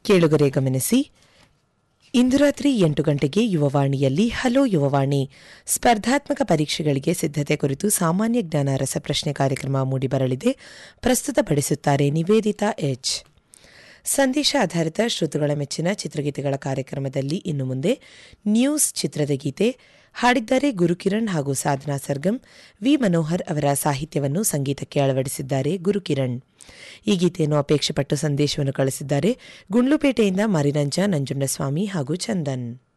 ಕೇಳುಗರೆ ಗಮನಿಸಿ ಇಂದು ರಾತ್ರಿ ಎಂಟು ಗಂಟೆಗೆ ಯುವವಾಣಿಯಲ್ಲಿ ಹಲೋ ಯುವವಾಣಿ ಸ್ಪರ್ಧಾತ್ಮಕ ಪರೀಕ್ಷೆಗಳಿಗೆ ಸಿದ್ಧತೆ ಕುರಿತು ಸಾಮಾನ್ಯ ಜ್ಞಾನ ರಸಪ್ರಶ್ನೆ ಕಾರ್ಯಕ್ರಮ ಮೂಡಿಬರಲಿದೆ ಪ್ರಸ್ತುತಪಡಿಸುತ್ತಾರೆ ನಿವೇದಿತಾ ಎಚ್ ಸಂದೇಶ ಆಧಾರಿತ ಶ್ರೋತೃಗಳ ಮೆಚ್ಚಿನ ಚಿತ್ರಗೀತೆಗಳ ಕಾರ್ಯಕ್ರಮದಲ್ಲಿ ಇನ್ನು ಮುಂದೆ ನ್ಯೂಸ್ ಚಿತ್ರದ ಗೀತೆ ಹಾಡಿದ್ದಾರೆ ಗುರುಕಿರಣ್ ಹಾಗೂ ಸಾಧನಾ ಸರ್ಗಮ್ ವಿ ಮನೋಹರ್ ಅವರ ಸಾಹಿತ್ಯವನ್ನು ಸಂಗೀತಕ್ಕೆ ಅಳವಡಿಸಿದ್ದಾರೆ ಗುರುಕಿರಣ್ ಈ ಗೀತೆಯನ್ನು ಅಪೇಕ್ಷೆಪಟ್ಟು ಸಂದೇಶವನ್ನು ಕಳಿಸಿದ್ದಾರೆ ಗುಂಡ್ಲುಪೇಟೆಯಿಂದ ಮರಿನಂಜ ನಂಜುಂಡಸ್ವಾಮಿ ಹಾಗೂ ಚಂದನ್